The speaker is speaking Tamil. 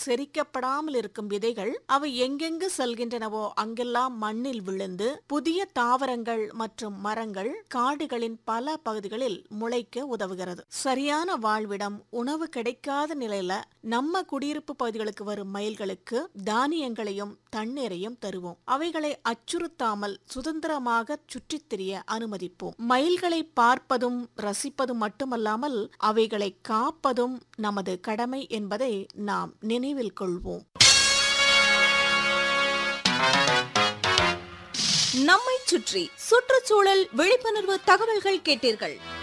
செரிக்கப்படாமல் இருக்கும் விதைகள் அவை எங்கெங்கு செல்கின்றனவோ அங்கெல்லாம் மண்ணில் விழுந்து புதிய தாவரங்கள் மற்றும் மரங்கள் காடுகளின் பல பகுதிகளில் முளைக்க உதவுகிறது சரியான வாழ்விடம் உணவு கிடைக்காத நிலையில நம்ம குடியிருப்பு பகுதிகளுக்கு வரும் மயில்களுக்கு தானியங்களையும் தண்ணீரையும் தருவோம் அவைகளை அச்சுறுத்தாமல் சுதந்திரமாக சுற்றித் திரிய அனுமதிப்போம் மயில்களை பார்ப்பதும் ரசிப்பதும் மட்டுமல்லாமல் அவைகளை காப்பதும் நமது கடமை என்பதை நாம் நினைவில் கொள்வோம் நம்மைச் சுற்றி சுற்றுச்சூழல் விழிப்புணர்வு தகவல்கள் கேட்டீர்கள்